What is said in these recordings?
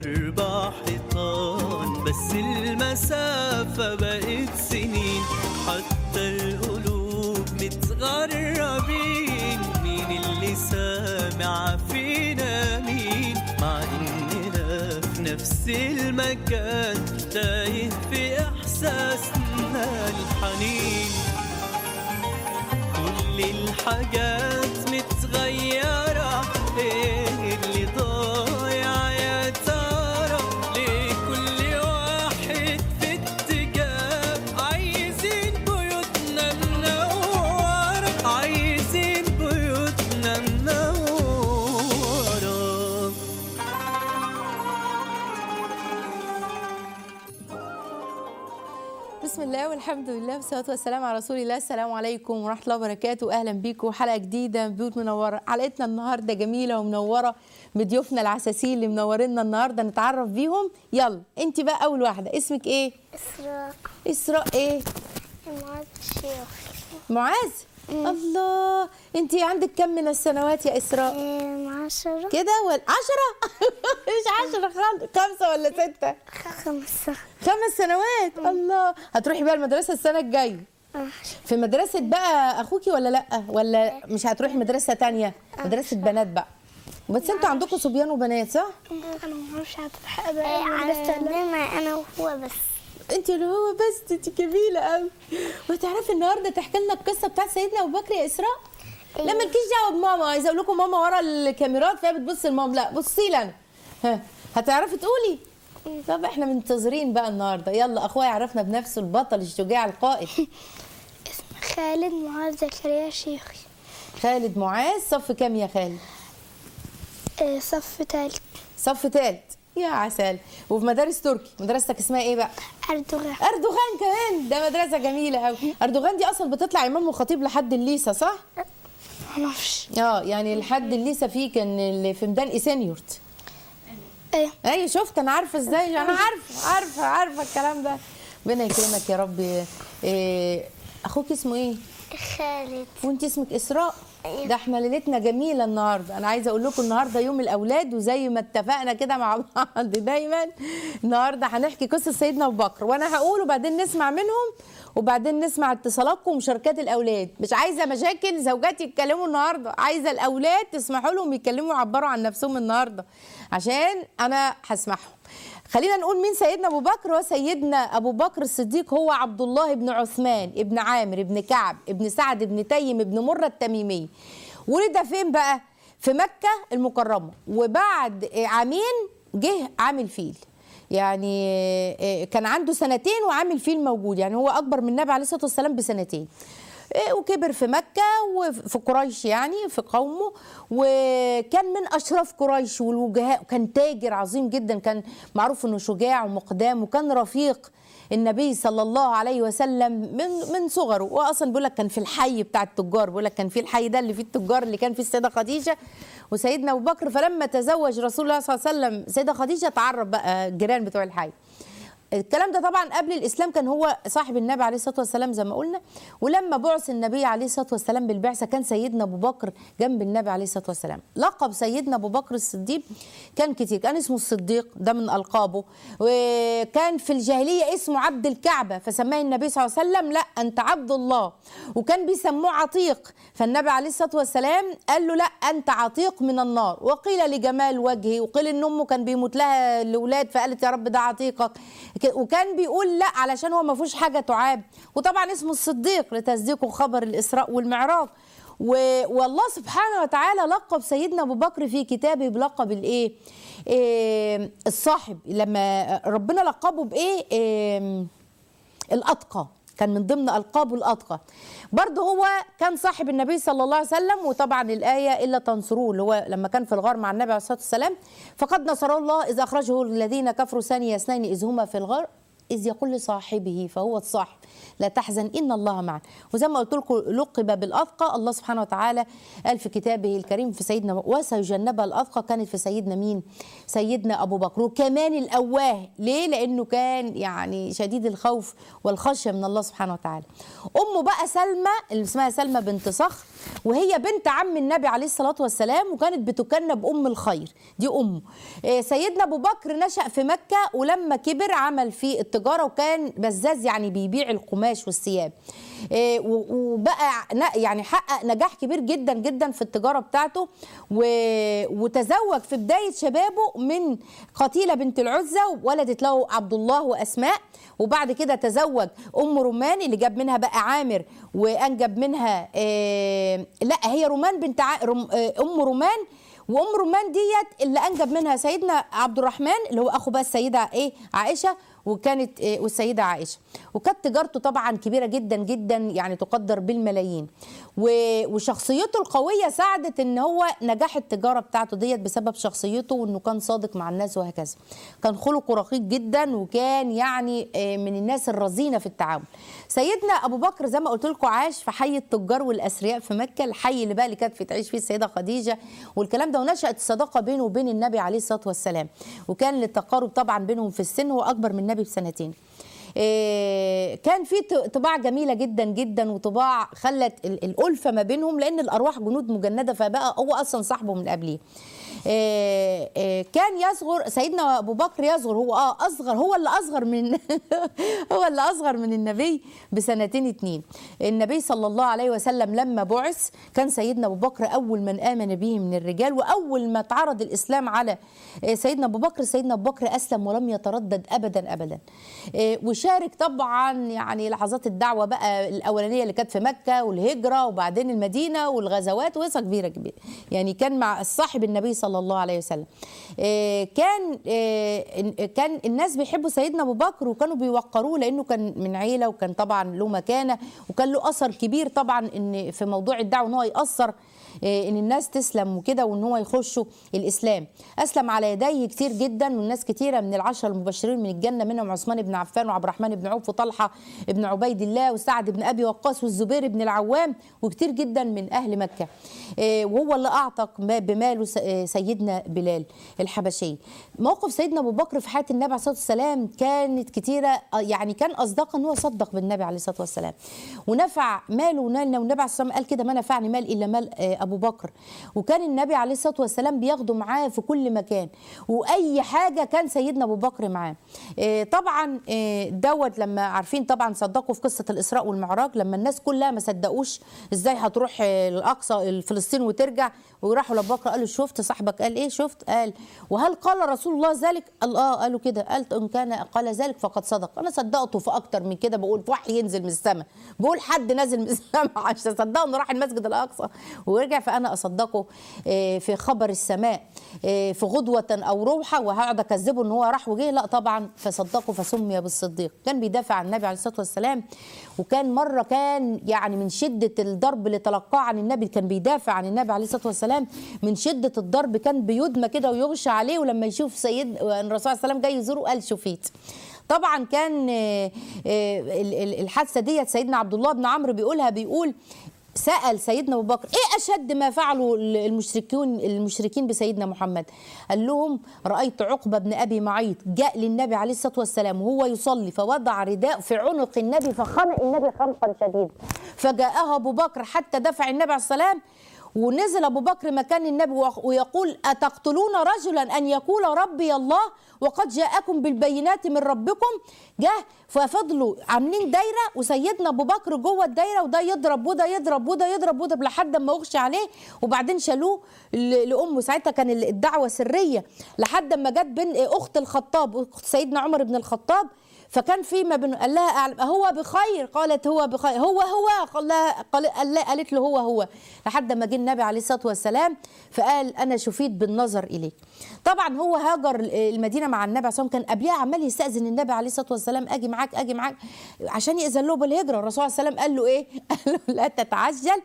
أربع حيطان بس المسافة بقت سنين حتى القلوب متغربين مين اللي سامع فينا مين مع إننا في نفس المكان تايه في إحساسنا الحنين كل الحاجات متغيرة ايه اللي ضايع يا ترى ليه كل واحد في اتجاه عايزين بيوتنا منورة عايزين بيوتنا منورة بسم الله والحمد لله والصلاه والسلام على رسول الله السلام عليكم ورحمه الله وبركاته اهلا بيكم حلقه جديده من بيوت منوره حلقتنا النهارده جميله ومنوره بضيوفنا العساسين اللي منورينا النهارده نتعرف بيهم يلا انت بقى اول واحده اسمك ايه إسراء اسراء ايه معاذ الشيخ معاذ الله انت عندك كم من السنوات يا اسراء إيه، عشرة كده ولا عشرة مش عشرة خالص خمسة ولا ستة خمسة خمس سنوات الله هتروحي بقى المدرسة السنة الجاية في مدرسة بقى أخوكي ولا لأ ولا مش هتروحي مدرسة تانية مدرسة بنات بقى بس انتوا عندكم صبيان وبنات صح؟ أنا ما بعرفش هتلحق بقى عندنا أنا وهو بس انت اللي هو بس انت جميلة قوي وتعرفي النهارده تحكي لنا القصة بتاعت سيدنا أبو بكر يا إسراء؟ لا مالكيش دعوة بماما عايزة أقول لكم ماما ورا الكاميرات فهي بتبص لماما لا بصي لي أنا ها هتعرفي تقولي؟ طب احنا منتظرين بقى النهارده يلا اخويا يعرفنا بنفسه البطل الشجاع القائد اسمي خالد معاذ زكريا شيخي خالد معاذ صف كام يا خالد؟ إيه، صف تالت صف تالت يا عسل وفي مدارس تركي مدرستك اسمها ايه بقى؟ أردوغان اردوغان كمان ده مدرسه جميله قوي اردوغان دي اصلا بتطلع امام وخطيب لحد الليسا صح؟ ما اعرفش اه يعني لحد الليسا فيه كان اللي في ميدان ايسينيورت ايه ايوه شفت انا عارفه ازاي انا عارفه عارفه عارفه الكلام ده ربنا يكرمك يا رب إيه اخوك اسمه ايه؟ خالد وانت اسمك اسراء ده احنا ليلتنا جميله النهارده انا عايزه اقول لكم النهارده يوم الاولاد وزي ما اتفقنا كده مع بعض دايما النهارده هنحكي قصه سيدنا ابو بكر وانا هقول وبعدين نسمع منهم وبعدين نسمع اتصالاتكم ومشاركات الاولاد مش عايزه مشاكل زوجاتي يتكلموا النهارده عايزه الاولاد تسمحوا لهم يتكلموا ويعبروا عن نفسهم النهارده عشان انا هسمعهم خلينا نقول مين سيدنا ابو بكر وسيدنا ابو بكر الصديق هو عبد الله بن عثمان ابن عامر ابن كعب ابن سعد ابن تيم ابن مره التميمي ولد فين بقى في مكه المكرمه وبعد عامين جه عامل فيل يعني آه، كان عنده سنتين وعامل فيل موجود يعني هو اكبر من النبي عليه الصلاه والسلام بسنتين إيه، وكبر في مكة وفي قريش يعني في قومه وكان من أشراف قريش والوجهاء كان تاجر عظيم جدا كان معروف أنه شجاع ومقدام وكان رفيق النبي صلى الله عليه وسلم من من صغره واصلا بيقول لك كان في الحي بتاع التجار بيقول لك كان في الحي ده اللي فيه التجار اللي كان فيه السيده خديجه وسيدنا ابو بكر فلما تزوج رسول الله صلى الله عليه وسلم سيده خديجه تعرف بقى الجيران بتوع الحي الكلام ده طبعا قبل الاسلام كان هو صاحب النبي عليه الصلاه والسلام زي ما قلنا ولما بعث النبي عليه الصلاه والسلام بالبعثه كان سيدنا ابو بكر جنب النبي عليه الصلاه والسلام لقب سيدنا ابو بكر الصديق كان كتير كان اسمه الصديق ده من القابه وكان في الجاهليه اسمه عبد الكعبه فسماه النبي صلى الله عليه وسلم لا انت عبد الله وكان بيسموه عتيق فالنبي عليه الصلاه والسلام قال له لا انت عتيق من النار وقيل لجمال وجهه وقيل ان امه كان بيموت لها الاولاد فقالت يا رب ده عتيقك ك- وكان بيقول لا علشان هو ما فيهوش حاجه تعاب وطبعا اسمه الصديق لتصديقه خبر الاسراء والمعراج و- والله سبحانه وتعالى لقب سيدنا ابو بكر في كتابه بلقب الايه إيه الصاحب لما ربنا لقبه بايه إيه الأتقى كان من ضمن ألقابه الأتقى برضه هو كان صاحب النبي صلى الله عليه وسلم وطبعا الآية إلا تنصروه اللي هو لما كان في الغار مع النبي عليه الصلاة والسلام فقد نصره الله إذ أخرجه الذين كفروا ثاني اثنين إذ هما في الغار اذ يقول لصاحبه فهو الصاحب لا تحزن ان الله معنا وزي ما قلت لكم لقب بالاتقى الله سبحانه وتعالى قال في كتابه الكريم في سيدنا وسيجنبها الاتقى كانت في سيدنا مين سيدنا ابو بكر وكمان الاواه ليه لانه كان يعني شديد الخوف والخشيه من الله سبحانه وتعالى امه بقى سلمى اللي اسمها سلمى بنت صخر وهي بنت عم النبي عليه الصلاه والسلام وكانت بتكنى بام الخير دي امه إيه، سيدنا ابو بكر نشا في مكه ولما كبر عمل في التجاره وكان بزاز يعني بيبيع القماش والثياب إيه، و- وبقى ن- يعني حقق نجاح كبير جدا جدا في التجاره بتاعته و- وتزوج في بدايه شبابه من قتيله بنت العزى وولدت له عبد الله واسماء وبعد كده تزوج ام رومان اللي جاب منها بقى عامر وانجب منها آه لا هي رومان بنت ع... رم... آه ام رومان وام رومان ديت اللي انجب منها سيدنا عبد الرحمن اللي هو اخو بقى السيده ايه عائشه وكانت إيه والسيده عائشه وكانت تجارته طبعا كبيره جدا جدا يعني تقدر بالملايين و- وشخصيته القويه ساعدت ان هو نجاح التجاره بتاعته ديت بسبب شخصيته وانه كان صادق مع الناس وهكذا كان خلقه رقيق جدا وكان يعني آه، من الناس الرزينه في التعامل سيدنا ابو بكر زي ما قلت لكم عاش في حي التجار والاثرياء في مكه الحي اللي بقى اللي كانت في تعيش فيه السيده خديجه والكلام ده ونشات الصداقه بينه وبين النبي عليه الصلاه والسلام وكان للتقارب طبعا بينهم في السن هو اكبر من النبي بسنتين إيه، كان في ط- طباع جميله جدا جدا وطباع خلت ال- الالفه ما بينهم لان الارواح جنود مجنده فبقى هو اصلا صاحبه من قبليه إيه، إيه، كان يصغر سيدنا ابو بكر يصغر هو اه اصغر هو اللي اصغر من هو اللي اصغر من النبي بسنتين اتنين النبي صلى الله عليه وسلم لما بعث كان سيدنا ابو بكر اول من امن به من الرجال واول ما اتعرض الاسلام على آه، سيدنا ابو بكر سيدنا ابو بكر اسلم ولم يتردد ابدا ابدا آه، وشارك طبعا يعني لحظات الدعوه بقى الاولانيه اللي كانت في مكه والهجره وبعدين المدينه والغزوات وقصه كبيره كبيره يعني كان مع صاحب النبي صلى الله عليه وسلم آه، كان آه، إن- كان الناس بيحبوا سيدنا ابو بكر وكانوا بيوقروه لانه كان من عيله وكان طبعا له مكانه وكان له اثر كبير طبعا ان في موضوع الدعوه ان هو ياثر آه، ان الناس تسلم وكده وان هو يخشوا الاسلام اسلم على يديه كتير جدا والناس كتيره من العشر المبشرين من الجنه منهم عثمان بن عفان وعبد الرحمن بن عوف وطلحه بن عبيد الله وسعد بن ابي وقاص والزبير بن العوام وكتير جدا من اهل مكه آه، وهو اللي اعتق ما- بماله س- آه، سيدنا بلال الحبشي موقف سيدنا ابو بكر في حياه النبي عليه الصلاه والسلام كانت كتيره آه، يعني كان اصدق ان هو صدق بالنبي عليه الصلاه والسلام ونفع ماله ونالنا والنبي عليه الصلاه والسلام قال كده ما نفعني مال الا مال آه، ابو بكر وكان النبي عليه الصلاه والسلام بياخده معاه في كل مكان واي حاجه كان سيدنا ابو بكر معاه آه، طبعا آه، دوت لما عارفين طبعا صدقوا في قصه الاسراء والمعراج لما الناس كلها ما صدقوش ازاي هتروح آه، الاقصى فلسطين وترجع وراحوا لابو بكر قالوا شفت صاحبك قال ايه شفت قال وهل قال رسول الله ذلك قال اه قالوا كده قال ان كان قال ذلك فقد صدق انا صدقته في اكتر من كده بقول وحي ينزل من السماء بقول حد نازل من السماء عشان صدقه انه راح المسجد الاقصى ورجع فانا اصدقه آه، في خبر السماء آه، في غدوه او روحه وهقعد اكذبه ان هو راح وجه لا طبعا فصدقه فسمي بالصديق كان بيدافع عن النبي عليه الصلاه والسلام وكان مره كان يعني من شده الضرب اللي تلقاه عن النبي كان بيدافع عن النبي عليه الصلاه والسلام من شده الضرب كان بيدمى كده ويغشى عليه ولما يشوف سيد الرسول صلى الله عليه وسلم جاي يزوره قال شفيت طبعا كان آه، آه، ال- ال- الحادثه ديت سيدنا عبد الله بن عمرو بيقولها بيقول سأل سيدنا أبو بكر إيه أشد ما فعلوا المشركون المشركين بسيدنا محمد قال لهم رأيت عقبة بن أبي معيط جاء للنبي عليه الصلاة والسلام وهو يصلي فوضع رداء في عنق النبي فخنق النبي خنقا شديدا فجاءه أبو بكر حتى دفع النبي عليه السلام ونزل ابو بكر مكان النبي وخ- ويقول اتقتلون رجلا ان يقول ربي الله وقد جاءكم بالبينات من ربكم جه ففضلوا عاملين دايره وسيدنا ابو بكر جوه الدايره وده يضرب وده يضرب وده يضرب وده لحد ما اغشي عليه وبعدين شالوه ل- لامه ساعتها كان الدعوه سريه لحد ما جت بين اخت الخطاب اخت سيدنا عمر بن الخطاب فكان في ما بين قال لها أعلم هو بخير قالت هو بخير هو هو قال لها قال قال لها- قالت له هو هو لحد ما جه النبي عليه الصلاه والسلام فقال انا شفيت بالنظر اليك طبعا هو هاجر المدينه مع النبي عليه الصلاه والسلام كان قبلها عمال يستاذن النبي عليه الصلاه والسلام اجي معاك اجي معاك عشان ياذن له بالهجره الرسول صلى الله عليه وسلم قال له ايه قال له لا تتعجل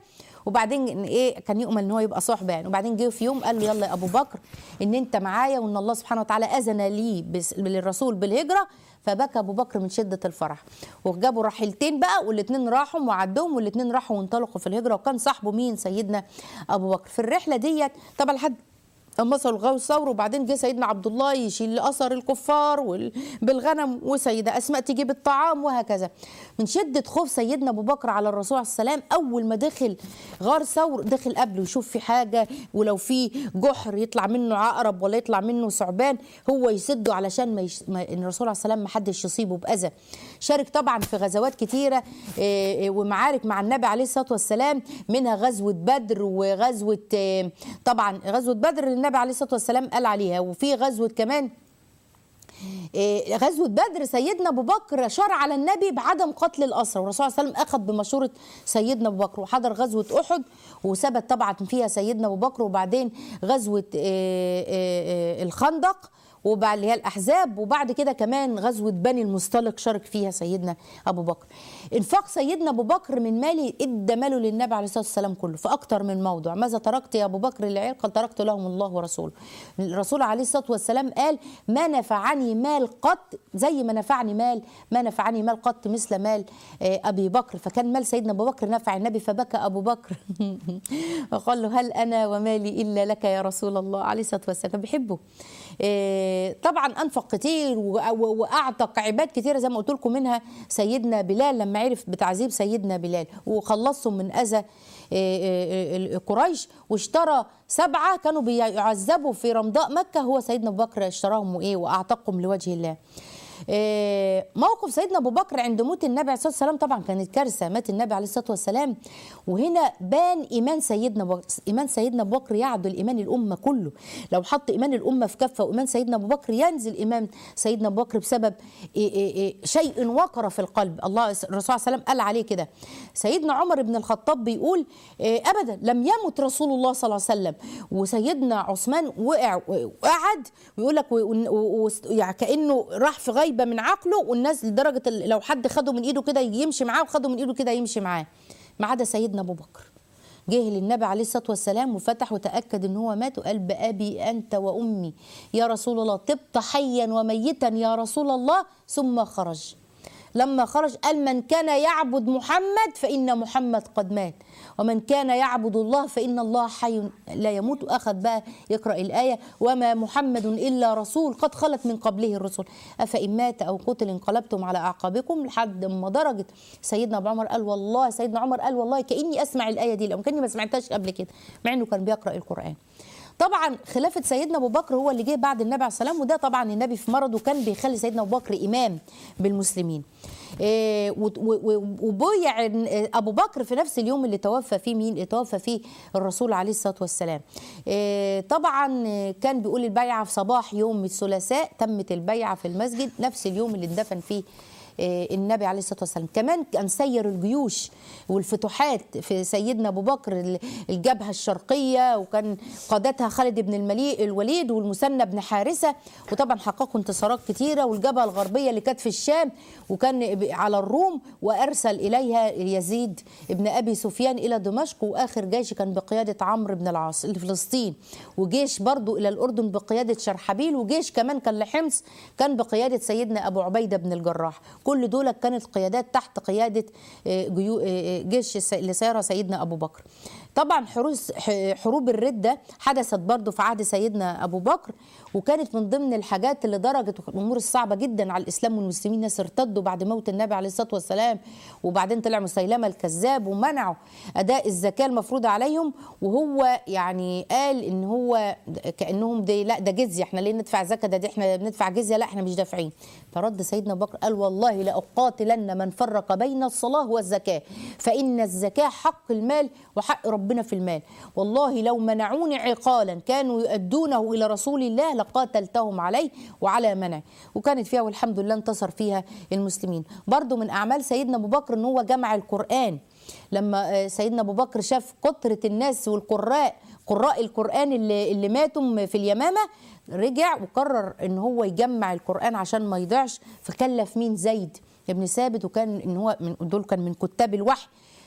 وبعدين ايه كان يؤمن ان هو يبقى صحبه يعني وبعدين جه في يوم قال له يلا يا ابو بكر ان انت معايا وان الله سبحانه وتعالى اذن لي بس- للرسول بالهجره فبكى ابو بكر من شده الفرح وجابوا راحلتين بقى والاثنين راحوا وعدهم والاثنين راحوا وانطلقوا في الهجره وكان صاحبه مين سيدنا ابو بكر في الرحله ديت طبعا لحد اما وصلوا لغايه الثور وبعدين جه سيدنا عبد الله يشيل اثر الكفار وال- بالغنم وسيده اسماء تجيب الطعام وهكذا من شده خوف سيدنا ابو بكر على الرسول عليه السلام اول ما دخل غار ثور دخل قبله يشوف في حاجه ولو في جحر يطلع منه عقرب ولا يطلع منه ثعبان هو يسده علشان ما, يش... ما ان الرسول عليه السلام ما حدش يصيبه باذى شارك طبعا في غزوات كتيره آه، آه، ومعارك مع النبي عليه الصلاه والسلام منها غزوه بدر وغزوه آه، طبعا غزوه بدر اللي النبي عليه الصلاه والسلام قال عليها وفي غزوه كمان إيه، غزوة بدر سيدنا أبو بكر شرع على النبي بعدم قتل الأسرى والرسول صلى الله عليه وسلم أخذ بمشورة سيدنا أبو بكر وحضر غزوة أحد وثبت طبعا فيها سيدنا أبو بكر وبعدين غزوة إيه، إيه، إيه، الخندق وبعد اللي هي الاحزاب وبعد كده كمان غزوه بني المصطلق شارك فيها سيدنا ابو بكر انفاق سيدنا ابو بكر من مالي ادى ماله للنبي عليه الصلاه والسلام كله في اكتر من موضع ماذا تركت يا ابو بكر للعيال قال تركت لهم الله ورسوله الرسول عليه الصلاه والسلام قال ما نفعني مال قط زي ما نفعني مال ما نفعني مال قط مثل مال آه، ابي بكر فكان مال سيدنا ابو بكر نفع النبي فبكى ابو بكر وقال له هل انا ومالي الا لك يا رسول الله عليه الصلاه والسلام كان بيحبه إيه، طبعا انفق كتير و- و- واعتق عباد كتيره زي ما قلت لكم منها سيدنا بلال لما عرف بتعذيب سيدنا بلال وخلصهم من اذى إيه، إيه، إيه، قريش واشترى سبعه كانوا بيعذبوا في رمضاء مكه هو سيدنا ابو بكر اشتراهم وايه واعتقهم لوجه الله إيه، موقف سيدنا ابو بكر عند موت النبي عليه الصلاه والسلام طبعا كانت كارثه مات النبي عليه الصلاه والسلام وهنا بان ايمان سيدنا ابو بكر ايمان سيدنا ابو بكر يعدل ايمان الامه كله لو حط ايمان الامه في كفه وايمان سيدنا ابو بكر ينزل ايمان سيدنا ابو بكر بسبب إيه إيه إيه شيء وقر في القلب الله الرسول صلى الله عليه وسلم قال عليه كده سيدنا عمر بن الخطاب بيقول إيه ابدا لم يمت رسول الله صلى الله عليه وسلم وسيدنا عثمان وقع وقعد ويقول لك و- و- و- يعني كانه راح في غيبه من عقله والناس لدرجه ال- لو حد خده من ايده كده يمشي معاه وخده من ايده كده يمشي معاه ما عدا سيدنا ابو بكر جه للنبي عليه الصلاه والسلام وفتح وتاكد ان هو مات وقال بابي انت وامي يا رسول الله طبت حيا وميتا يا رسول الله ثم خرج لما خرج قال من كان يعبد محمد فإن محمد قد مات ومن كان يعبد الله فإن الله حي لا يموت وأخذ بقى يقرأ الآية وما محمد إلا رسول قد خلت من قبله الرسل أفإن مات أو قتل انقلبتم على أعقابكم لحد ما درجة سيدنا أبو عمر قال والله سيدنا عمر قال والله كأني أسمع الآية دي لو كأني ما سمعتهاش قبل كده مع إنه كان بيقرأ القرآن طبعا خلافه سيدنا ابو بكر هو اللي جه بعد النبي عليه السلام وده طبعا النبي في مرضه كان بيخلي سيدنا ابو بكر امام بالمسلمين إيه، و- و- و- وبويع ابو بكر في نفس اليوم اللي توفى فيه مين اللي توفى فيه الرسول عليه الصلاه والسلام إيه، طبعا كان بيقول البيعه في صباح يوم الثلاثاء تمت البيعه في المسجد نفس اليوم اللي اندفن فيه آه، النبي عليه الصلاه والسلام كمان كان سير الجيوش والفتوحات في سيدنا ابو بكر ال- الجبهه الشرقيه وكان قادتها خالد بن المليء الوليد والمثنى بن حارثه وطبعا حققوا انتصارات كتيره والجبهه الغربيه اللي كانت في الشام وكان ب- على الروم وارسل اليها يزيد ابن ابي سفيان الى دمشق واخر جيش كان بقياده عمرو بن العاص لفلسطين وجيش برضو الى الاردن بقياده شرحبيل وجيش كمان كان لحمص كان بقياده سيدنا ابو عبيده بن الجراح كل دول كانت قيادات تحت قياده آه، جيو- آه، جيش الس- اللي سيرها سيدنا ابو بكر طبعا حروس ح- حروب الرده حدثت برضو في عهد سيدنا ابو بكر وكانت من ضمن الحاجات اللي درجت الامور الصعبه جدا على الاسلام والمسلمين ناس ارتدوا بعد موت النبي عليه الصلاه والسلام وبعدين طلع مسيلمه الكذاب ومنعوا اداء الزكاه المفروضه عليهم وهو يعني قال ان هو كانهم دي لا ده جزيه احنا ليه ندفع زكاه ده دي احنا بندفع جزيه لا احنا مش دافعين فرد سيدنا ابو بكر قال والله لاقاتلن من فرق بين الصلاه والزكاه فان الزكاه حق المال وحق ربنا في المال والله لو منعوني عقالا كانوا يؤدونه الى رسول الله لقاتلتهم عليه وعلى منع وكانت فيها والحمد لله انتصر فيها المسلمين برضو من اعمال سيدنا ابو بكر ان هو جمع القران لما آه، سيدنا ابو بكر شاف كثره الناس والقراء قراء القران اللي, اللي ماتوا في اليمامه رجع وقرر ان هو يجمع القران عشان ما يضيعش فكلف مين زيد ابن ثابت وكان ان هو من دول كان من كتاب الوحي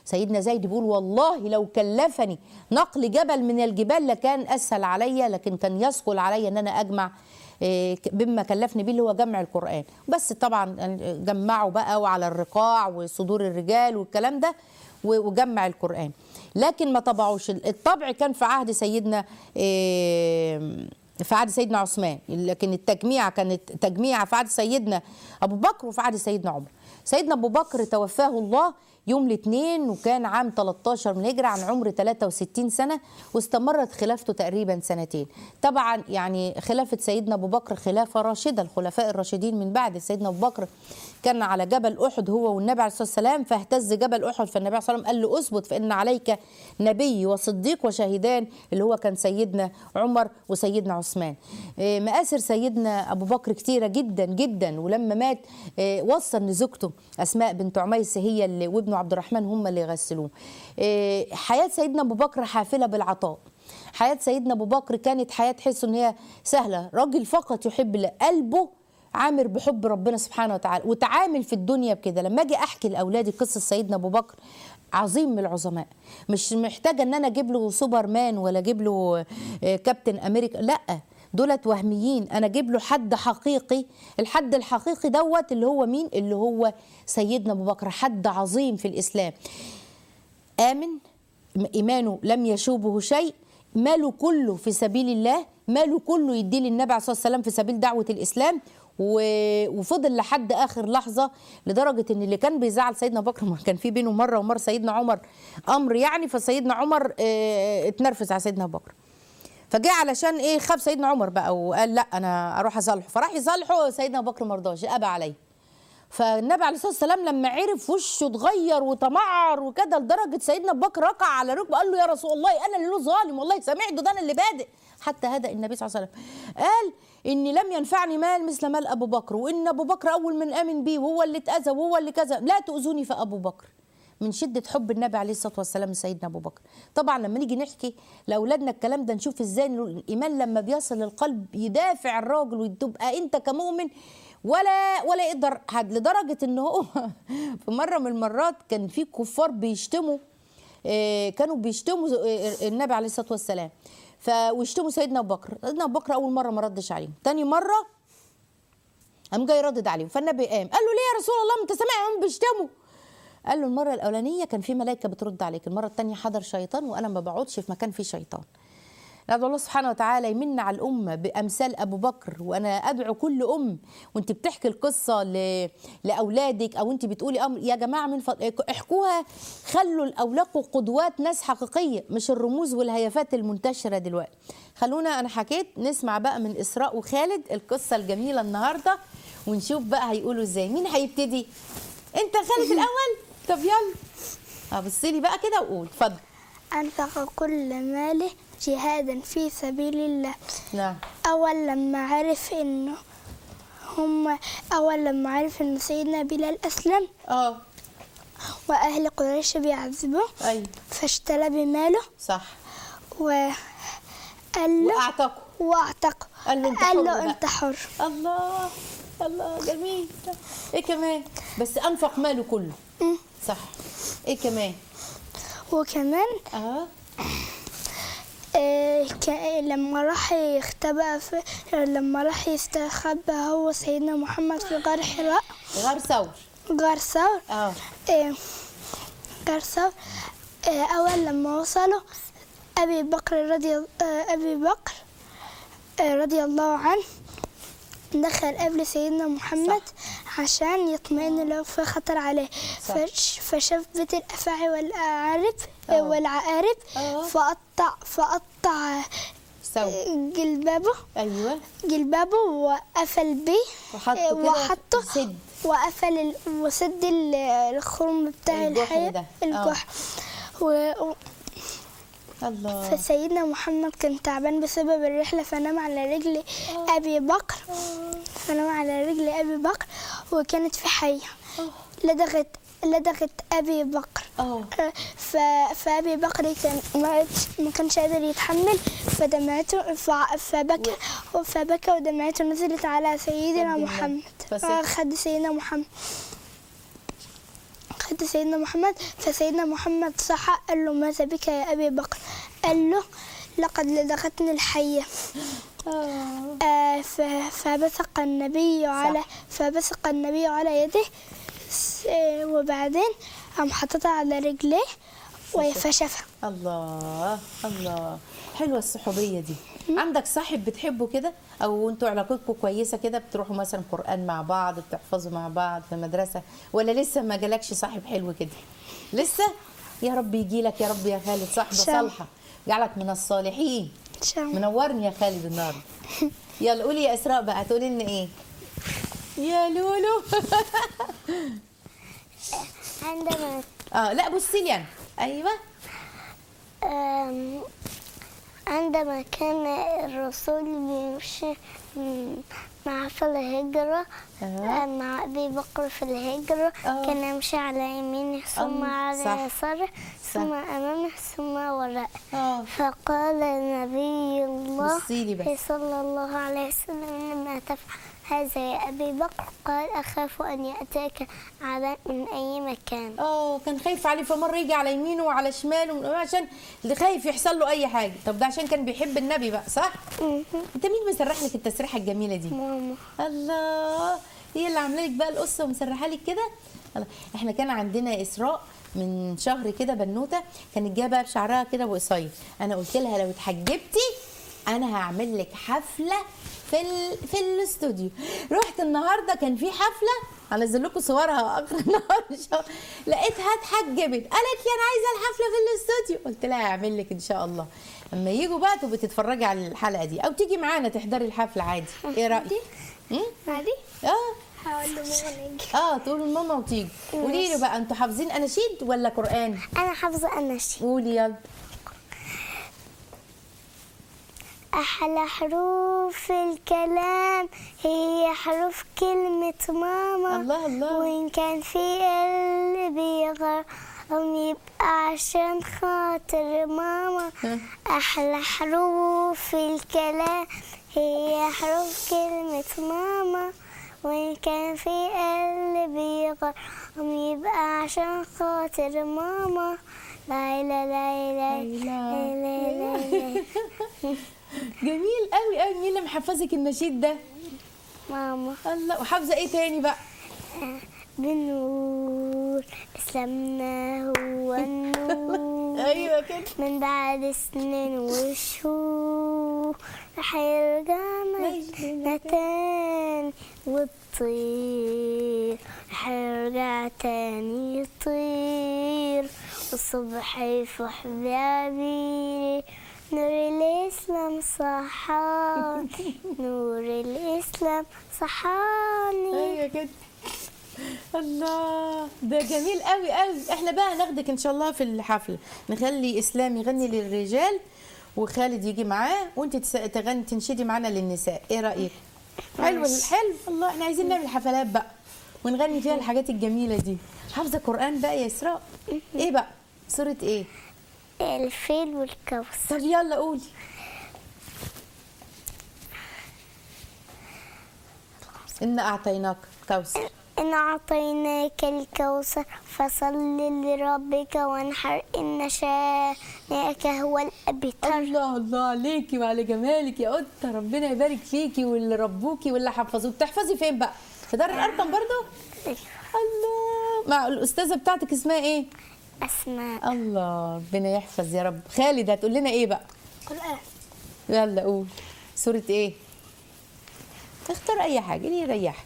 سيدنا زيد بيقول والله لو كلفني نقل جبل من الجبال لكان اسهل عليا لكن كان يثقل عليا ان انا اجمع إيه، بما كلفني بيه اللي هو جمع القران بس طبعا جمعوا بقى وعلى الرقاع وصدور الرجال والكلام ده و- وجمع القران لكن ما طبعوش الطبع كان في عهد سيدنا إيه، في عهد سيدنا عثمان لكن التجميع كانت تجميع في عهد سيدنا ابو بكر وفي عهد سيدنا عمر سيدنا ابو بكر توفاه الله يوم الاثنين وكان عام 13 من الهجرة عن عمر 63 سنة واستمرت خلافته تقريبا سنتين طبعا يعني خلافة سيدنا أبو بكر خلافة راشدة الخلفاء الراشدين من بعد سيدنا أبو بكر كان على جبل أحد هو والنبي عليه الصلاة والسلام فاهتز جبل أحد فالنبي عليه الصلاة والسلام قال له أثبت فإن عليك نبي وصديق وشهيدان اللي هو كان سيدنا عمر وسيدنا عثمان إيه، مآثر سيدنا أبو بكر كتيرة جدا جدا ولما مات إيه، وصى ان زوجته أسماء بنت عميس هي اللي وابنه عبد الرحمن هم اللي غسلوه إيه، حياة سيدنا أبو بكر حافلة بالعطاء حياة سيدنا أبو بكر كانت حياة تحس إن هي سهلة راجل فقط يحب الله قلبه عامر بحب ربنا سبحانه وتعالى وتعامل في الدنيا بكده لما اجي احكي لاولادي قصه سيدنا ابو بكر عظيم من العظماء مش محتاجه ان انا اجيب له سوبرمان ولا اجيب له آه، كابتن امريكا لا دولت وهميين انا اجيب له حد حقيقي الحد الحقيقي دوت اللي هو مين اللي هو سيدنا ابو بكر حد عظيم في الاسلام آمن إيمانه لم يشوبه شيء ماله كله في سبيل الله ماله كله يديه للنبي عليه الصلاة والسلام في سبيل دعوة الإسلام و- وفضل لحد آخر لحظة لدرجة إن اللي كان بيزعل سيدنا أبو بكر ما كان في بينه مرة ومرة سيدنا عمر أمر يعني فسيدنا عمر آه، اتنرفز على سيدنا أبو بكر فجاء علشان ايه خاف سيدنا عمر بقى وقال لا انا اروح اصالحه فراح يصالحه سيدنا ابو بكر ما رضاش ابى عليه فالنبي عليه الصلاه والسلام لما عرف وشه اتغير وتمعر وكده لدرجه سيدنا ابو بكر ركع على ركبه قال له يا رسول الله انا اللي له ظالم والله سمعته ده انا اللي بادئ حتى هدأ النبي صلى الله عليه وسلم قال اني لم ينفعني مال مثل مال ابو بكر وان ابو بكر اول من امن بيه وهو اللي اتاذى وهو اللي كذا لا تؤذوني فابو بكر من شدة حب النبي عليه الصلاة والسلام لسيدنا أبو بكر طبعا لما نيجي نحكي لأولادنا الكلام ده نشوف إزاي إنه الإيمان لما بيصل للقلب يدافع الراجل وتبقى أنت كمؤمن ولا ولا يقدر حد لدرجة إن هو في مرة من المرات كان في كفار بيشتموا آه، كانوا بيشتموا آه، النبي عليه الصلاة والسلام ف ويشتموا سيدنا أبو بكر سيدنا أبو بكر أول مرة ما ردش عليهم تاني مرة قام جاي ردد عليهم فالنبي قام قال له ليه يا رسول الله ما انت سامع هم بيشتموا قال له المره الاولانيه كان في ملائكه بترد عليك المره الثانيه حضر شيطان وانا ما بقعدش في مكان فيه شيطان ندعو الله سبحانه وتعالى يمن على الأمة بأمثال أبو بكر وأنا أدعو كل أم وأنت بتحكي القصة ل... لأولادك أو أنت بتقولي أمر يا جماعة من فضل احكوها خلوا الأولاق قدوات ناس حقيقية مش الرموز والهيافات المنتشرة دلوقتي خلونا أنا حكيت نسمع بقى من إسراء وخالد القصة الجميلة النهاردة ونشوف بقى هيقولوا إزاي مين هيبتدي أنت خالد الأول طب يلا اه بصي لي بقى كده وقول اتفضل أنفق كل ماله جهادا في سبيل الله نعم أول لما عرف إنه هم أول لما عرف إن سيدنا بلال أسلم اه وأهل قريش بيعذبوه ايوه فاشترى بماله صح وقال له واعتقوا واعتق قال له انت قال حر له بقى. أنت حر الله الله جميل ايه كمان بس انفق ماله كله مم. صح ايه كمان وكمان اه آه، ك- لما راح يختبأ في لما راح يستخبى هو سيدنا محمد في غار حراء غار ثور غار ثور اه آه، غار ثور آه، أول لما وصلوا أبي بكر رضي آه، أبي بكر آه، رضي الله عنه دخل قبل سيدنا محمد عشان يطمئن لو في خطر عليه صح. فش فشاف بيت الأفاعي والأعارب آه، آه. والعقارب آه. فقطع فقطع ثور جلبابه ايوه جلبابه وقفل بيه وحطه آه، كده وحطه سد. وقفل ال- وسد ال- الخرم بتاع الجحر الحياة ده. آه. الجحر و- و- الله فسيدنا محمد كان تعبان بسبب الرحلة فنام على رجل أبي بكر فنام على رجل أبي بكر وكانت في حية لدغت لدغت أبي بكر اه ف... فأبي بكر كان ما, ما كانش قادر يتحمل فدمعته ف... فبكى فبكى ودمعته نزلت على سيدنا خد محمد فسكت. آه، خد سيدنا محمد خد أنت سيدنا محمد فسيدنا محمد صح قال له ماذا بك يا أبي بكر قال له لقد لدغتني الحية آه. آه، ف- فبصق النبي على فبصق النبي على يده س- آه، وبعدين قام حطتها على رجليه وفشفها الله الله حلوه الصحوبيه دي عندك صاحب بتحبه كده او انتوا علاقتكم كويسه كده بتروحوا مثلا قران مع بعض بتحفظوا مع بعض في مدرسه ولا لسه ما جالكش صاحب حلو كده لسه يا رب يجي لك يا رب يا خالد صاحبه إن شاء الله. صالحه جعلك من الصالحين إن شاء الله منورني يا خالد النهارده يلا قولي يا اسراء بقى تقولي لنا ايه يا لولو عندما اه لا بصي لي انا ايوه آم، عندما كان الرسول بيمشي م- مع في الهجرة آه. آه، مع أبي بكر في الهجرة آه. كان يمشي على يمينه ثم آه، على صح. يساره ثم أمامه ثم وراءه اه فقال نبي الله بصيلي بس. صلى الله عليه وسلم لما تفعل هذا يا أبي بكر قال أخاف أن يأتيك عذاب من أي مكان اه كان خايف عليه فمره يجي على يمينه وعلى شماله عشان اللي خايف يحصل له اي حاجه طب ده عشان كان بيحب النبي بقى صح مهم. انت مين مسرح لك التسريحه الجميله دي ماما الله هي اللي عامله لك بقى القصه ومسرحه لك كده الله. احنا كان عندنا اسراء من شهر كده بنوته كانت جايه بقى بشعرها كده وقصير انا قلت لها لو اتحجبتي انا هعمل لك حفله في ال... في الاستوديو رحت النهارده كان في حفله هنزل لكم صورها اخر النهار ان شاء الله لقيتها اتحجبت قالت لي انا عايزه الحفله في الاستوديو قلت لها هعمل لك ان شاء الله اما يجوا بقى تبقي تتفرجي على الحلقه دي او تيجي معانا تحضري الحفله عادي ايه رايك مم؟ عادي اه هقول لماما نيجي اه تقولوا لماما وتيجي قولي لي بقى انتوا حافظين اناشيد ولا قران أنا حافظة أناشيد قولي يلا أحلى حروف الكلام هي حروف كلمة ماما الله الله. وإن كان في قلبي غرام يبقى عشان خاطر ماما ها. أحلى حروف الكلام هي حروف كلمة ماما وإن كان في قلبي غرام يبقى عشان خاطر ماما لا لا لا لا لا لا لا لا جميل قوي قوي مين اللي محفظك النشيد ده ماما الله وحافظه ايه تاني بقى بالنور اسلامنا هو النور ايوه كده من بعد سنين وشهور رح يرجع مجدنا تاني والطير رح يرجع تاني يطير والصبح يفرح بعبيري نور الإسلام صحاني نور الإسلام صحاني ايوه كده الله ده جميل قوي قوي احنا بقى هناخدك ان شاء الله في الحفله نخلي اسلام يغني للرجال وخالد يجي معاه وانت تس- تغني تنشدي معانا للنساء ايه رايك حلو حلو الله احنا عايزين نعمل حفلات بقى ونغني فيها الحاجات الجميله دي حافظه قران بقى يا اسراء ايه بقى سوره ايه الفيل والكوثر طب يلا قولي إن أعطيناك كوثر إن أعطيناك الكوثر فصل لربك وانحر إن شانئك هو الأبتر الله الله عليكي وعلى جمالك يا قطة ربنا يبارك فيكي واللي ربوكي واللي حفظوك تحفظي فين بقى في دار الأرقم برضو الله مع الأستاذة بتاعتك اسمها إيه أسماء الله ربنا يحفظ يا رب خالد هتقول لنا إيه بقى قرآن يلا قول سورة إيه اختار أي حاجة اللي يريحك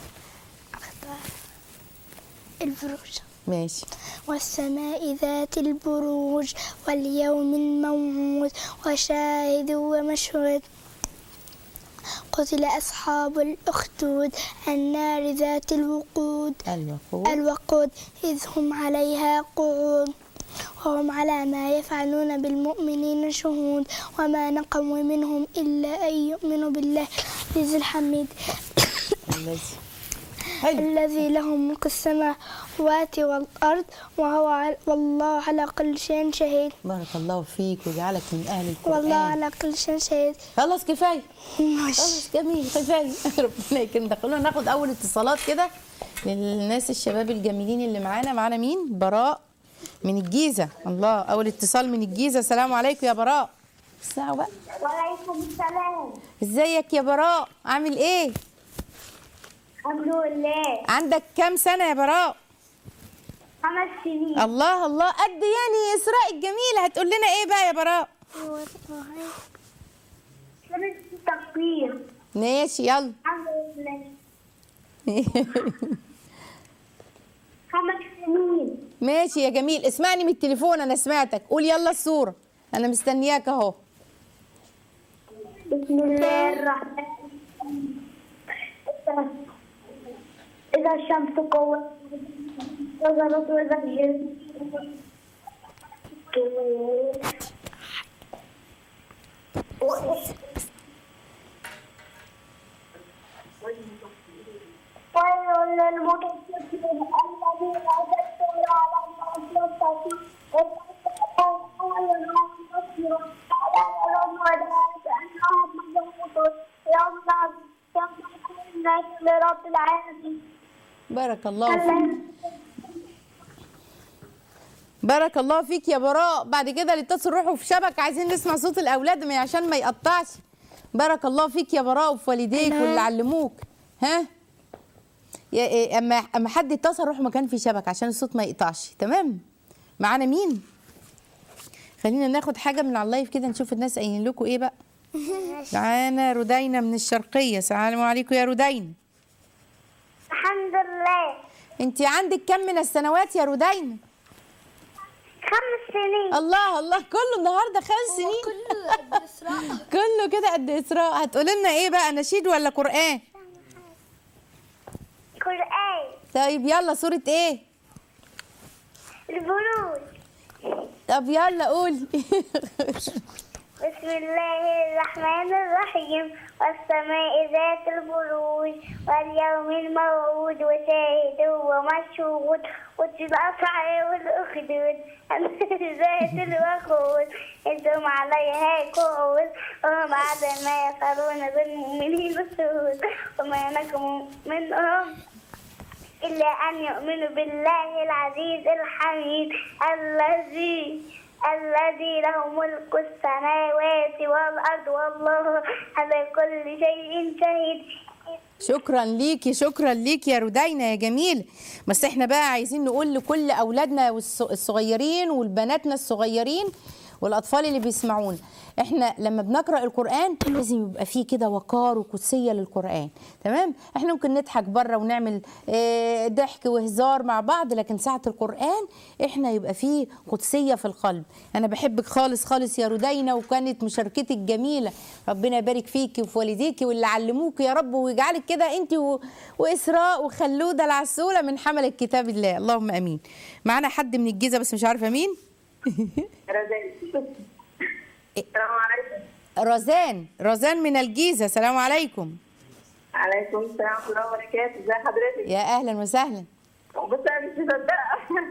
البروج ماشي والسماء ذات البروج واليوم الموعود وشاهد ومشهود قتل أصحاب الأخدود النار ذات الوقود الوقود الوقود إذ هم عليها قعود وهم على ما يفعلون بالمؤمنين شهود وما نقموا منهم إلا أن يؤمنوا بالله العزيز الحميد الذي حلو. الذي له ملك السماوات والأرض وهو على- والله على كل شيء شهيد بارك الله فيك ويجعلك من اهل القران والله على كل شيء شهيد خلاص كفايه ماشي خلاص جميل كفايه ربنا يكرمك خلونا ناخد اول اتصالات كده للناس الشباب الجميلين اللي معانا معانا مين براء من الجيزه الله اول اتصال من الجيزه السلام عليكم يا براء الساعه بقى وعليكم السلام ازيك يا براء عامل ايه الحمد لله عندك كام سنه يا براء خمس سنين الله الله قد يعني اسراء الجميله هتقول لنا ايه بقى يا براء سنة التقدير ماشي يلا الحمد لله خمس سنين ماشي يا جميل اسمعني من التليفون انا سمعتك قول يلا الصوره انا مستنياك اهو بسم الله الرحمن الرحيم إذا- إذا الشمس قوت وزرت وإذا الجن ويل للمطففين الذين يدخلون على الناس يتقون لرب العالمين بارك الله فيك بارك الله فيك يا براء بعد كده اللي اتصل روحوا في شبك عايزين نسمع صوت الاولاد ما عشان ما يقطعش بارك الله فيك يا براء وفي والديك واللي علموك ها يا إيه اما اما حد يتصل روح مكان فيه شبك عشان الصوت ما يقطعش تمام معانا مين خلينا ناخد حاجه من على اللايف كده نشوف الناس قايلين لكم ايه بقى معانا رودينا من الشرقيه السلام عليكم يا رودينا الحمد لله انت عندك كم من السنوات يا رودينا خمس سنين الله الله كله النهارده خمس سنين كله كده قد اسراء هتقولي لنا ايه بقى نشيد ولا قران قرآن طيب يلا سوره ايه البروج طب يلا قولي بسم الله الرحمن الرحيم والسماء ذات البروج واليوم الموعود وشاهد ومشهود والأصع والأخدود ذات الوقود إنتم عليها قعود وهم بعد ما يفعلون بالمؤمنين سود وما نكم منهم إلا أن يؤمنوا بالله العزيز الحميد الذي الذي له ملك السماوات والأرض والله على كل شيء شهيد شكرا ليكي شكرا ليكي يا رودينا يا جميل بس احنا بقى عايزين نقول لكل اولادنا والص- الصغيرين والبناتنا الصغيرين والاطفال اللي بيسمعونا احنا لما بنقرا القران لازم يبقى فيه كده وقار وقدسيه للقران تمام احنا ممكن نضحك بره ونعمل اه، ضحك وهزار مع بعض لكن ساعه القران احنا يبقى فيه قدسيه في القلب انا بحبك خالص خالص يا رودينا وكانت مشاركتك جميله ربنا يبارك فيكي وفي والديكي واللي علموك يا رب ويجعلك كده انت و... واسراء وخلوده العسوله من حمل كتاب الله اللهم امين معانا حد من الجيزه بس مش عارفه مين السلام عليكم رزان رزان من الجيزه السلام عليكم عليكم السلام ورحمة الله وبركاته ازي حضرتك؟ يا اهلا وسهلا بص انا مش مصدقة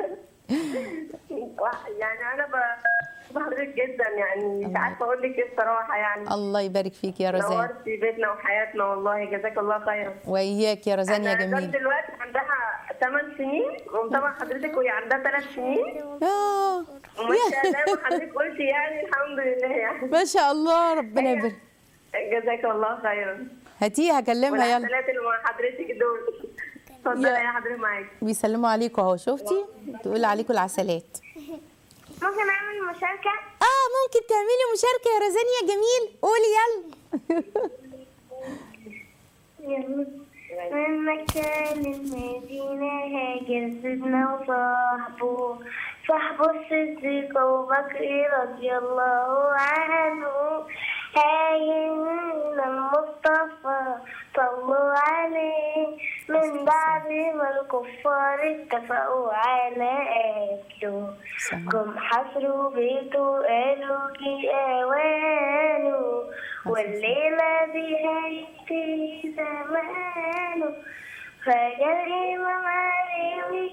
يعني انا بحب حضرتك جدا يعني مش عارفة اقول لك ايه الصراحة يعني الله يبارك فيك يا رزان نورتي بيتنا وحياتنا والله جزاك الله خيرا واياك يا رزان يا أنا جوزي جميل دلوقتي عندها 8 سنين ومتابعة حضرتك وهي عندها 3 سنين آه. وماشية زي ما حضرتك قلتي يعني الحمد لله يعني ما شاء الله ربنا يبارك جزاك الله خيرا هاتيها كلمها يلا والعسلات اللي مع حضرتك دول اتفضلي يا- يا حضرتك معاكي بيسلموا عليكم اهو شفتي تقول عليكم العسلات ممكن أعمل مشاركة؟ اه ممكن تعملي مشاركه يا رزان يا جميل قولي يلا من مكان المدينة هاجر سيدنا وصاحبه صاحبه الصديق أبو بكر رضي الله عنه هاجر المصطفى صلوا عليه من بعد ما الكفار اتفقوا على قتله صحيح. قم حصروا بيته قالوا جي أوانه والليلة دي هيجي زمانه فجر ومعرم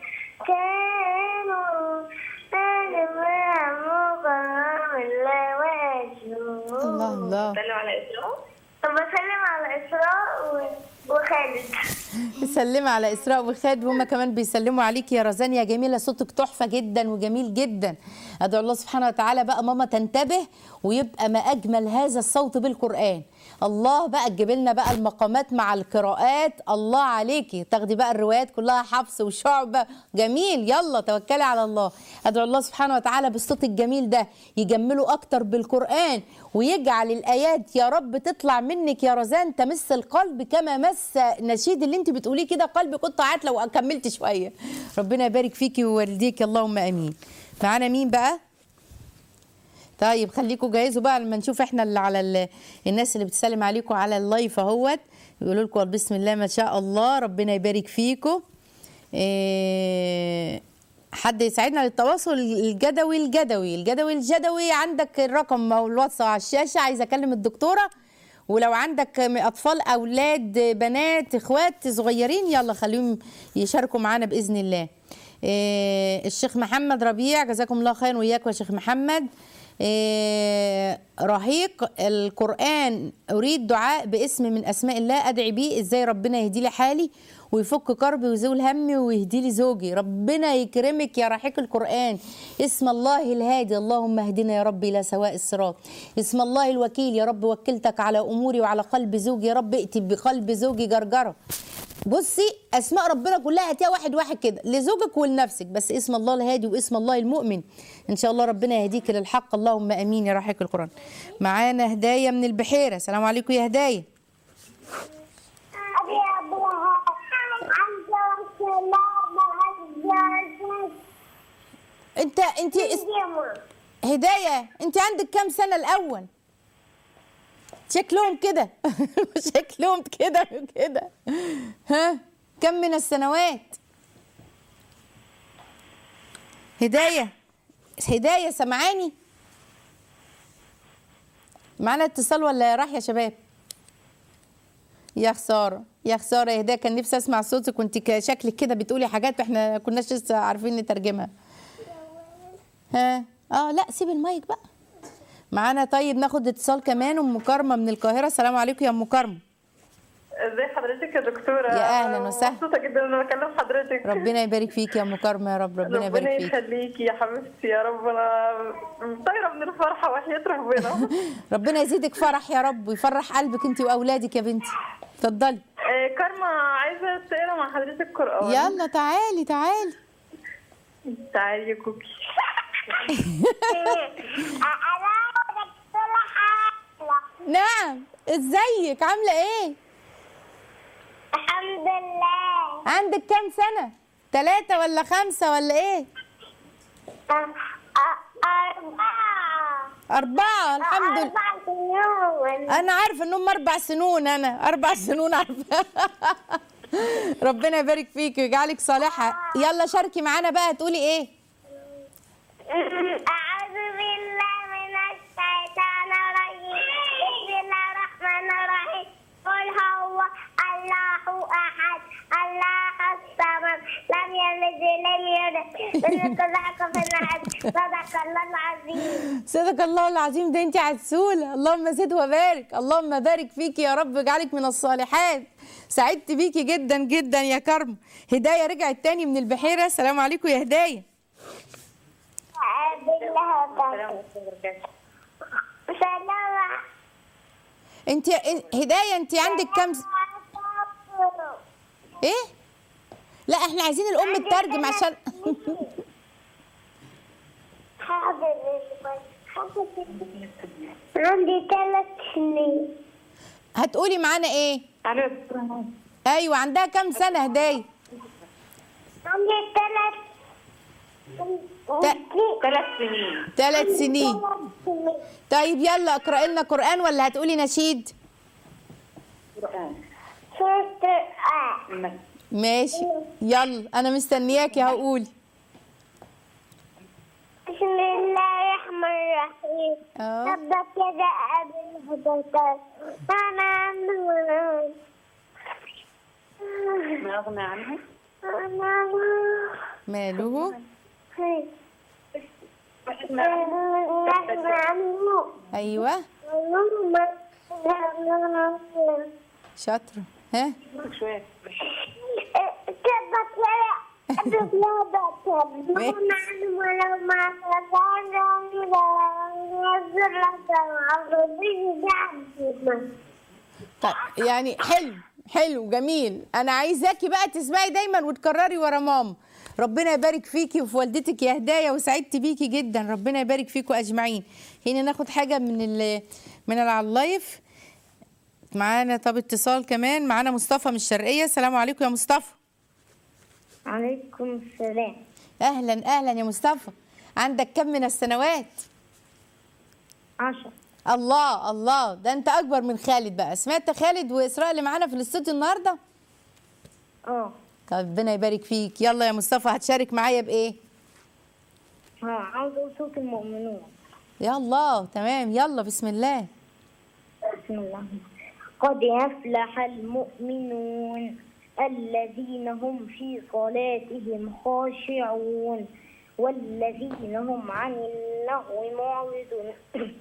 كانوا أنا مقام اللواجه الله الله سلم على اسراء طب بسلم على إسراء و- وخالد بسلمي على اسراء وخالد وهم كمان بيسلموا عليك يا رزان يا جميله صوتك تحفه جدا وجميل جدا ادعو الله سبحانه وتعالى بقى ماما تنتبه ويبقى ما اجمل هذا الصوت بالقران الله بقى تجيب لنا بقى المقامات مع القراءات الله عليكي تاخدي بقى الروايات كلها حفص وشعبه جميل يلا توكلي على الله ادعو الله سبحانه وتعالى بالصوت الجميل ده يجمله اكتر بالقران ويجعل الايات يا رب تطلع منك يا رزان تمس القلب كما مس نشيد اللي انت بتقوليه كده قلبي كنت عاد لو كملت شويه ربنا يبارك فيكي ويوالديك اللهم امين معانا مين بقى طيب خليكم جاهزوا بقى لما نشوف احنا اللي على ال... الناس اللي بتسلم عليكم على اللايف اهوت يقولوا لكم بسم الله ما شاء الله ربنا يبارك فيكم إيه... حد يساعدنا للتواصل الجدوي الجدوي الجدوي الجدوي عندك الرقم او الواتس على الشاشه عايزه اكلم الدكتوره ولو عندك اطفال اولاد بنات اخوات صغيرين يلا خليهم يشاركوا معانا باذن الله إيه الشيخ محمد ربيع جزاكم الله خير وياك يا شيخ محمد إيه رهيق القرآن أريد دعاء باسم من أسماء الله أدعي بيه إزاي ربنا يهدي لي حالي ويفك كربي ويزول همي ويهدي لي زوجي ربنا يكرمك يا رحيق القرآن اسم الله الهادي اللهم اهدنا يا رب إلى سواء الصراط اسم الله الوكيل يا رب وكلتك على أموري وعلى قلب زوجي يا رب ائتي بقلب زوجي جرجرة بصي اسماء ربنا كلها هاتيها واحد واحد كده لزوجك ولنفسك بس اسم الله الهادي واسم الله المؤمن ان شاء الله ربنا يهديك للحق اللهم امين يا رحيق القران معانا هدايا من البحيره السلام عليكم يا هدايا أبي أبوها عز وجل عز انت انت اس- وجل هدايا انت عندك كام سنه الاول شكلهم كده شكلهم كده كده ها كم من السنوات هدايا هدايا سمعاني معانا اتصال ولا راح يا شباب يا خساره يا خساره يا هدايا كان نفسي اسمع صوتك وانت ك- شكلك كده بتقولي حاجات احنا كناش لسه عارفين نترجمها ها اه لا سيب المايك بقى معانا طيب ناخد اتصال كمان ام كرمه من القاهره السلام عليكم يا ام كرمه ازي حضرتك يا دكتوره يا أهلاً وسهلاً. مبسوطه جدا ان انا بكلم حضرتك ربنا يبارك فيك يا ام كرمه يا رب ربنا ربنا يبارك فيك يخليكي يا حبيبتي يا رب انا طايره من الفرحه وحياه ربنا ربنا يزيدك فرح يا رب ويفرح قلبك انت واولادك يا بنتي اتفضلي آه، كارما عايزه تقرا مع حضرتك قران يلا تعالي تعالي تعالي يا كوكي نعم ازيك عامله ايه الحمد لله عندك كام سنه ثلاثة ولا خمسة ولا ايه أربعة أربعة الحمد لله أربع سنين انا عارفه انهم اربع سنون انا اربع سنون عارفه ربنا يبارك فيك ويجعلك صالحه يلا شاركي معانا بقى تقولي ايه أعوذ بالله من الشيطان الرجيم بسم الله الرحمن الرحيم قل هو الله أحد الله الصمد لم يلد لم يولد لم يكن له كفوا أحد صدق الله العظيم صدق الله العظيم ده انت عسوله اللهم زد وبارك اللهم بارك فيكي يا رب واجعلك من الصالحات سعدت بيكي جدا جدا يا كرم هدايه رجعت تاني من البحيره السلام عليكم يا هدايه بالله وبركاته سلام انت هدايه انت عندك كام س- ايه لا احنا عايزين الام تترجم عشان حاضر عندي ثلاث سنين هتقولي معانا ايه الو ايوه عندها كام سنه هدايه عندي ثلاث ثلاث سنين ثلاث سنين طيب يلا اقرأي لنا قرآن ولا هتقولي نشيد سورة القرآن ماشي يلا انا مستنياكي هقول بسم الله الرحمن الرحيم اه تبت يدا أبي الهدى أنا ما أغنى عنه ماله ايوه شاطره ها شوية طيب يعني حلو حلو جميل انا عايزاكي بقى تسمعي دايما وتكرري ورا ماما ربنا يبارك فيكي وفي والدتك يا هدايا وسعدت بيكي جدا ربنا يبارك فيكم اجمعين هنا ناخد حاجه من ال من اللي على اللايف معانا طب اتصال كمان معانا مصطفى من الشرقيه السلام عليكم يا مصطفى عليكم السلام اهلا اهلا يا مصطفى عندك كم من السنوات عشر الله الله ده انت اكبر من خالد بقى سمعت خالد واسراء اللي معانا في الاستوديو النهارده اه طب ربنا يبارك فيك يلا يا مصطفى هتشارك معايا بايه ها عاوز اقول صوت المؤمنون يا الله تمام يلا بسم الله بسم الله قد أفلح المؤمنون الذين هم في صلاتهم خاشعون والذين هم عن اللغو معرضون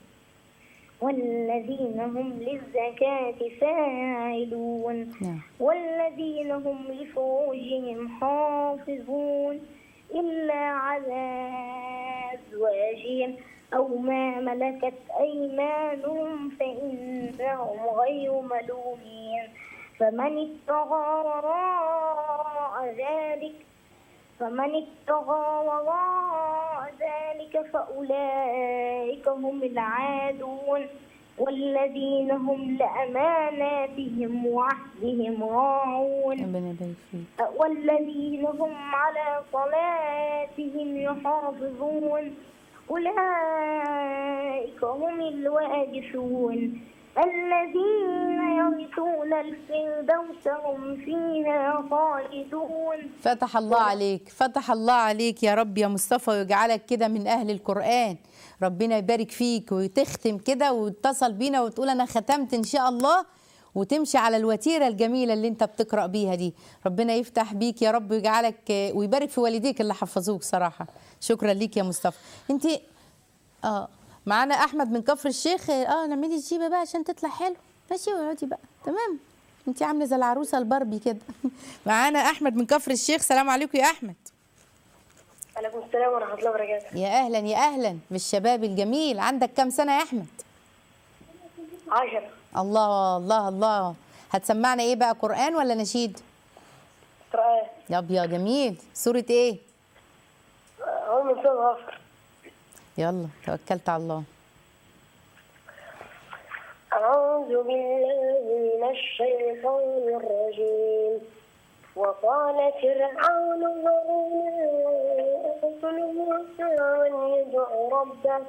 والذين هم للزكاة فاعلون نعم. والذين هم لفروجهم حافظون إلا على أزواجهم أو ما ملكت أيمانهم فإنهم غير ملومين فمن ابتغى وراء ذلك فمن ابتغى وراء ذلك فأولئك هم العادون والذين هم لأماناتهم وعهدهم راعون ربنا يبارك فيك والذين هم على صلاتهم يحافظون أولئك هم الوارثون الذين يرثون الفردوس هم فيها خالدون فتح الله عليك فتح الله عليك يا رب يا مصطفى ويجعلك كده من اهل القران ربنا يبارك فيك وتختم كده وتتصل بينا وتقول انا ختمت ان شاء الله وتمشي على الوتيره الجميله اللي انت بتقرا بيها دي ربنا يفتح بيك يا رب ويجعلك ويبارك في والديك اللي حفظوك صراحه شكرا ليك يا مصطفى انت اه معانا احمد من كفر الشيخ اه نعملي الجيبه بقى عشان تطلع حلو ماشي واقعدي بقى تمام انت عامله زي العروسه الباربي كده معانا احمد من كفر الشيخ سلام عليكم يا احمد عليكم السلام ورحمة الله وبركاته يا اهلا يا اهلا بالشباب الجميل عندك كام سنه يا احمد عشرة الله الله الله هتسمعنا ايه بقى قران ولا نشيد قراءة ياب يا جميل سوره ايه أول من سورة غفر يلا توكلت على الله أعوذ بالله من الشيطان الرجيم وقال فرعون ذروني أقتل موسى وليدع ربه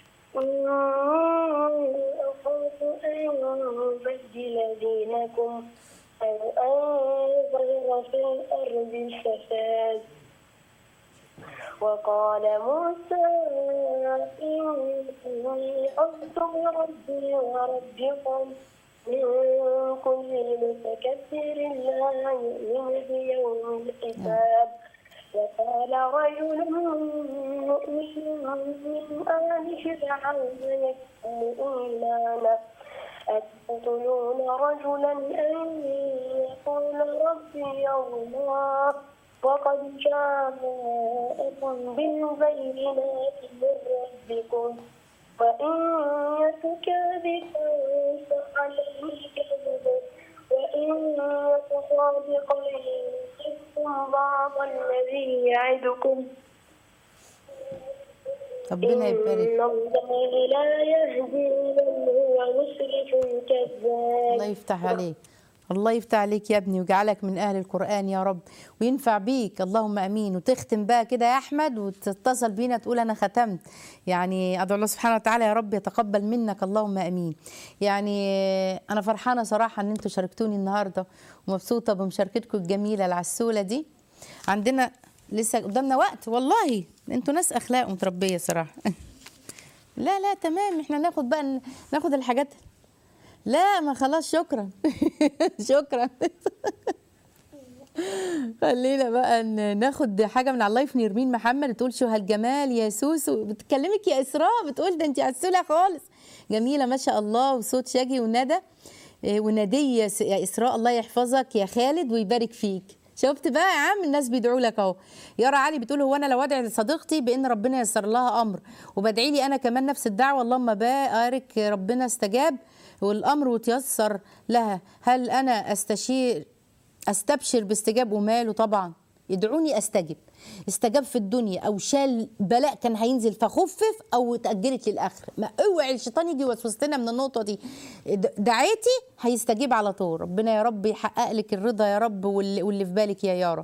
إني أخاف أن يبدل دينكم أو أن يظهر في الأرض الفساد وقال موسى إني أرجو ربي وربكم من كل متكبر لا يؤمن بيوم الحساب وقال رجل مؤمن من آل فرعون يكتم إيمانه أتقتلون رجلا أن يقول ربي الله وقد جاءكم بالبينات من ربكم وإن يك كاذبا فعليه كذبه وإن يك صادقا يصبكم بعض الذي يعدكم ربنا يبارك إن الله لا يهدي من هو مسرف كذاب الله يفتح عليك الله يفتح عليك يا ابني ويجعلك من اهل القران يا رب وينفع بيك اللهم امين وتختم بقى كده يا احمد وتتصل بينا تقول انا ختمت يعني ادعو الله سبحانه وتعالى يا رب يتقبل منك اللهم امين يعني انا فرحانه صراحه ان انتوا شاركتوني النهارده ومبسوطه بمشاركتكم الجميله العسوله دي عندنا لسه قدامنا وقت والله انتوا ناس اخلاق متربيه صراحه لا لا تمام احنا ناخد بقى ناخد الحاجات لا ما خلاص شكرا شكرا خلينا بقى ن- ناخد حاجه من على اللايف نرمين محمد بتقول شو هالجمال يا سوسو بتكلمك يا اسراء بتقول ده انت عسوله خالص جميله ما شاء الله وصوت شاجي وندى إيه، وندية س- يا اسراء الله يحفظك يا خالد ويبارك فيك شفت بقى يا عم الناس بيدعوا لك اهو يارا علي بتقول هو انا لو ادعي لصديقتي بان ربنا ييسر لها امر وبدعي لي انا كمان نفس الدعوه اللهم بارك ربنا استجاب والامر وتيسر لها هل انا استشير استبشر باستجاب وماله طبعا يدعوني استجب استجاب في الدنيا او شال بلاء كان هينزل فخفف او اتاجلت للاخر ما اوعي الشيطان يجي يوسوس لنا من النقطه دي د- دعيتي هيستجيب على طول ربنا يا رب يحقق لك الرضا يا رب واللي, واللي في بالك يا يارا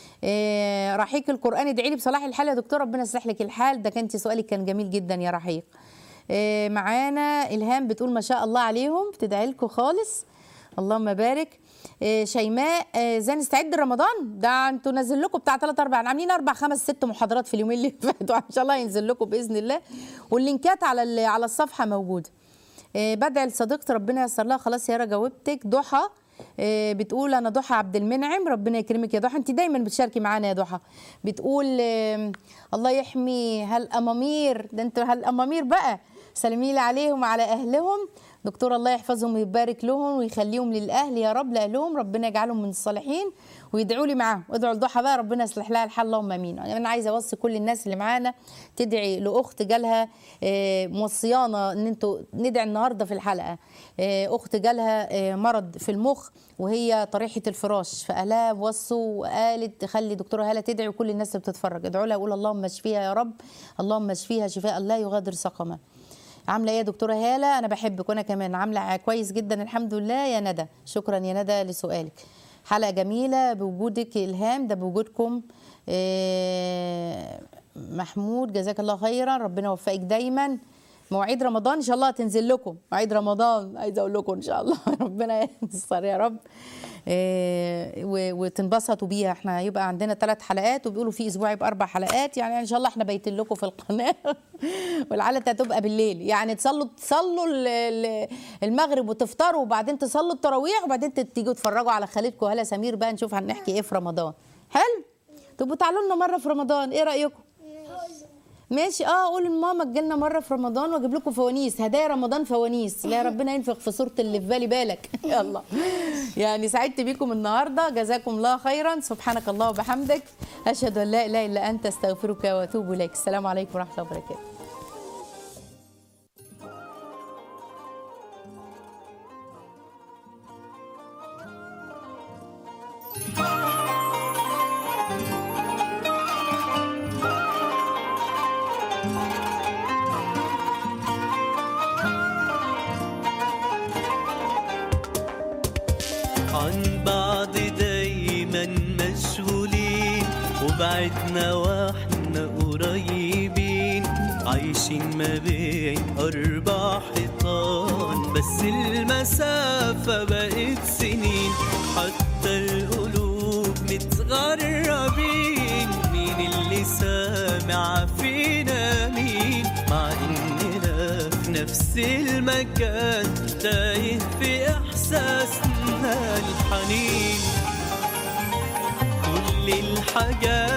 إيه رحيق القران ادعي لي بصلاح الحال يا دكتور ربنا يصلح لك الحال ده كانت سؤالك كان جميل جدا يا رحيق إيه معانا الهام بتقول ما شاء الله عليهم بتدعي لكم خالص اللهم بارك إيه شيماء إيه ازاي نستعد لرمضان ده انتوا نازل لكم بتاع 3 4 عاملين اربع خمس ست محاضرات في اليومين اللي فاتوا ان شاء الله ينزل لكم باذن الله واللينكات على ال- على الصفحه موجوده إيه بدعي لصديقتي ربنا ييسر لها خلاص يارا جاوبتك ضحى إيه بتقول انا ضحى عبد المنعم ربنا يكرمك يا ضحى انت دايما بتشاركي معانا يا ضحى بتقول إيه الله يحمي هالامامير ده انتوا هالامامير بقى سلمي لي عليهم وعلى اهلهم دكتور الله يحفظهم ويبارك لهم ويخليهم للاهل يا رب لاهلهم ربنا يجعلهم من الصالحين ويدعوا لي معاهم ادعوا لضحى بقى ربنا يصلح لها الحال اللهم امين انا عايزه اوصي كل الناس اللي معانا تدعي لاخت جالها آه، موصيانا ان انتوا ندعي النهارده في الحلقه آه، اخت جالها آه، مرض في المخ وهي طريحه الفراش فاهلها وصوا وقالت خلي دكتوره هاله تدعي وكل الناس اللي بتتفرج ادعوا لها وقول اللهم اشفيها يا رب اللهم اشفيها شفاء لا يغادر سقما عامله ايه يا دكتوره هاله انا بحبك وانا كمان عامله كويس جدا الحمد لله يا ندى شكرا يا ندى لسؤالك حلقه جميله بوجودك الهام ده بوجودكم آه، محمود جزاك الله خيرا ربنا يوفقك دايما مواعيد رمضان ان شاء الله هتنزل لكم مواعيد رمضان عايزه اقول لكم ان شاء الله ربنا ييسر يا رب آه، و- وتنبسطوا بيها احنا هيبقى عندنا ثلاث حلقات وبيقولوا في اسبوع يبقى اربع حلقات يعني ان شاء الله احنا بايتين لكم في القناه والحلقه هتبقى بالليل يعني تصلوا تصلوا ال- ال- المغرب وتفطروا وبعدين تصلوا التراويح وبعدين تيجوا تتفرجوا على خالتكم هلا سمير بقى نشوف هنحكي ايه في رمضان حلو تبقوا تعالوا لنا مره في رمضان ايه رايكم ماشي اه قول لماما تجيلنا مره في رمضان واجيب لكم فوانيس هدايا رمضان فوانيس لا ربنا ينفخ في صوره اللي في بالي بالك يلا يعني سعدت بيكم النهارده جزاكم الله خيرا سبحانك الله وبحمدك اشهد ان لا اله الا انت استغفرك واتوب اليك السلام عليكم ورحمه الله وبركاته عن بعض دايما مشغولين وبعدنا واحنا قريبين عايشين ما بين أربع حيطان بس المسافة بقت سنين حتى القلوب متغربين مين اللي سامع فينا مين مع إننا في نفس المكان تايه في إحساسنا الحنين كل الحاجات